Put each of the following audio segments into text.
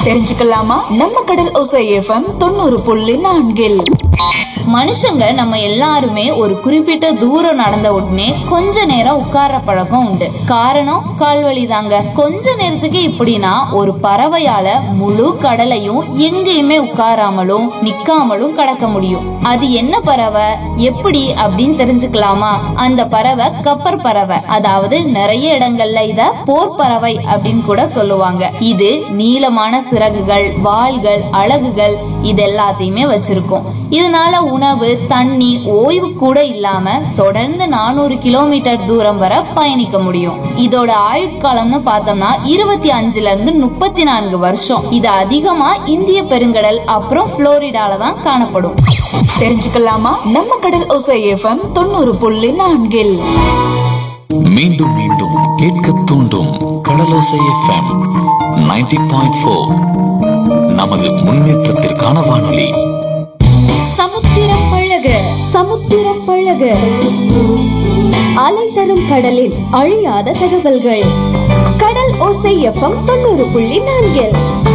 தெரிஞ்சுக்கலாமா நம்ம கடல் ஓசை எஃப்எம் தொண்ணூறு புள்ளி நான்கில் மனுஷங்க நம்ம எல்லாருமே ஒரு குறிப்பிட்ட தூரம் நடந்த உடனே கொஞ்ச நேரம் உட்கார்ற பழக்கம் உண்டு காரணம் கால்வலி தாங்க கொஞ்ச நேரத்துக்கு இப்படின்னா ஒரு பறவையால முழு கடலையும் எங்கேயுமே உட்காராமலும் நிக்காமலும் கடக்க முடியும் அது என்ன பறவை எப்படி அப்படின்னு தெரிஞ்சுக்கலாமா அந்த பறவை கப்பர் பறவை அதாவது நிறைய இடங்கள்ல இத போர் பறவை அப்படின்னு கூட சொல்லுவாங்க இது நீளமான சிறகுகள் வாள்கள் அலகுகள் இது எல்லாத்தையுமே வச்சிருக்கும் இதனால உணவு தண்ணி ஓய்வு கூட இல்லாம தொடர்ந்து நானூறு கிலோமீட்டர் தூரம் வரை பயணிக்க முடியும் இதோட ஆயுட்காலம்னு பார்த்தோம்னா இருபத்தி அஞ்சுல இருந்து முப்பத்தி நான்கு வருஷம் இது அதிகமா இந்திய பெருங்கடல் அப்புறம் புளோரிடால தான் காணப்படும் தெரிஞ்சுக்கலாமா நம்ம கடல் ஓசை எஃப்எம் தொண்ணூறு புள்ளி நான்கில் மீண்டும் மீண்டும் கேட்க தூண்டும் கடலோசை எஃப்எம் 90.4 பாயிண்ட் ஃபோர் நமது முன்னேற்றத்திற்கான வானொலி சமுத்திரம் பழக சமுத்திரம் பழக அலை தரும் கடலில் அழியாத தகவல்கள் கடல் ஓசை எஃப்எம் தொண்ணூறு புள்ளி நான்கில்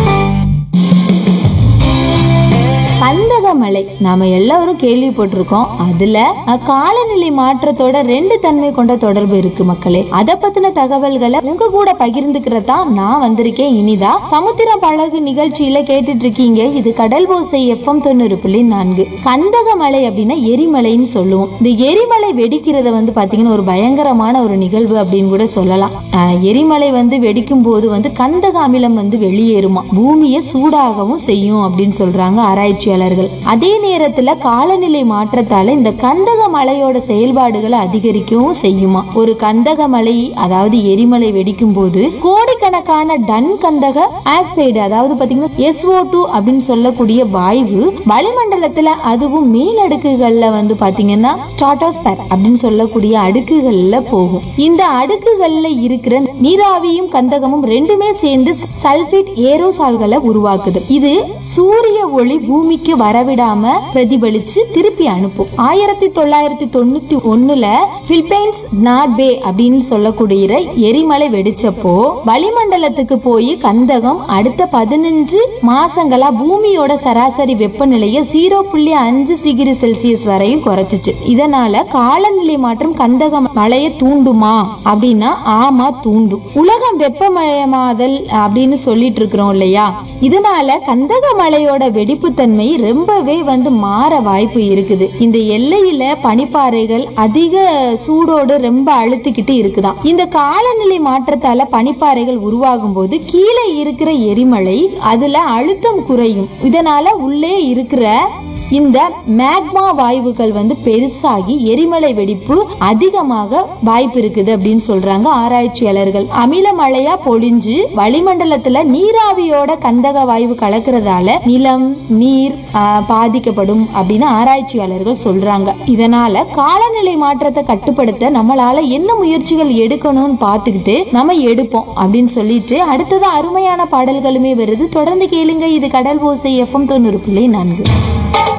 கந்தகமலை நாம எல்லாரும் கேள்விப்பட்டிருக்கோம் அதுல அஹ், காலநிலை மாற்றத்தோட ரெண்டு தன்மை கொண்ட தொடர்பு இருக்கு மக்களே அத பத்தின தகவல்களை உங்க கூட பகிர்ந்துக்கிறதா நான் வந்திருக்கேன் இனிதா சமுத்திர பழகு நிகழ்ச்சியில கேட்டுட்டு இருக்கீங்க இது கடல் ஓசை எஃப்எம் தொண்ணூறு புள்ளி நான்கு கந்தகமலை அப்படின்னா எரிமலைன்னு சொல்லுவோம் இந்த எரிமலை வெடிக்கிறத வந்து பாத்தீங்கன்னா ஒரு பயங்கரமான ஒரு நிகழ்வு அப்படின்னு கூட சொல்லலாம் அஹ், எரிமலை வந்து வெடிக்கும் போது வந்து கந்தக அமிலம் வந்து வெளியேறுமா பூமியை சூடாகவும் செய்யும் அப்படின்னு சொல்றாங்க ஆராய்ச்சியாளர்கள் அதே நேரத்துல காலநிலை மாற்றத்தால இந்த கந்தக மலையோட செயல்பாடுகளை அதிகரிக்கவும் செய்யுமா ஒரு கந்தக மலை அதாவது எரிமலை வெடிக்கும் போது கோடிக்கணக்கான டன் கந்தக ஆக்சைடு அதாவது பாத்தீங்கன்னா SO2 டூ அப்படின்னு சொல்லக்கூடிய வாயு வளிமண்டலத்துல அதுவும் மேலடுக்குகள்ல வந்து பாத்தீங்கன்னா ஸ்டாட்டோஸ்பேர் அப்படின்னு சொல்லக்கூடிய அடுக்குகள்ல போகும் இந்த அடுக்குகள்ல இருக்கிற நீராவியும் கந்தகமும் ரெண்டுமே சேர்ந்து சல்பேட் ஏரோசால்களை உருவாக்குது இது சூரிய ஒளி பூமிக்கு வரவிடாம பிரதிபலிச்சு திருப்பி அனுப்பும் ஆயிரத்தி தொள்ளாயிரத்தி தொண்ணூத்தி ஒண்ணுல பிலிப்பைன்ஸ் நார்பே அப்படின்னு சொல்லக்கூடிய எரிமலை வெடிச்சப்போ வளிமண்டலத்துக்கு போய் கந்தகம் அடுத்த பதினஞ்சு மாசங்களா பூமியோட சராசரி வெப்பநிலையை ஜீரோ புள்ளி அஞ்சு டிகிரி செல்சியஸ் வரையும் குறைச்சிச்சு இதனால காலநிலை மாற்றம் கந்தக மழையை தூண்டுமா அப்படின்னா ஆமா தூண்டும் உலகம் வெப்பமயமாதல் அப்படின்னு சொல்லிட்டு இருக்கிறோம் இல்லையா இதனால கந்தக மலையோட வெடிப்புத்தன்மை ரொம்பவே வந்து மாற வாய்ப்பு இருக்குது இந்த எல்லையில பனிப்பாறைகள் அதிக சூடோடு ரொம்ப அழுத்திக்கிட்டு இருக்குதாம் இந்த காலநிலை மாற்றத்தால பனிப்பாறைகள் உருவாகும் போது கீழே இருக்கிற எரிமலை அதுல அழுத்தம் குறையும் இதனால உள்ளே இருக்கிற இந்த மேக்மா வாயுக்கள் வந்து பெருசாகி எரிமலை வெடிப்பு அதிகமாக வாய்ப்பு இருக்குது அப்படின்னு சொல்றாங்க ஆராய்ச்சியாளர்கள் அமில மழையா பொழிஞ்சு வளிமண்டலத்துல நீராவியோட கந்தக வாயு கலக்கிறதால நிலம் நீர் ஆஹ், பாதிக்கப்படும் அப்படின்னு ஆராய்ச்சியாளர்கள் சொல்றாங்க இதனால காலநிலை மாற்றத்தை கட்டுப்படுத்த நம்மளால என்ன முயற்சிகள் எடுக்கணும்னு பார்த்துக்கிட்டு நம்ம எடுப்போம் அப்படின்னு சொல்லிட்டு அடுத்தது அருமையான பாடல்களுமே வருது தொடர்ந்து கேளுங்க இது கடல் ஓசை எஃப்எம் தொண்ணூறு புள்ளி நான்கு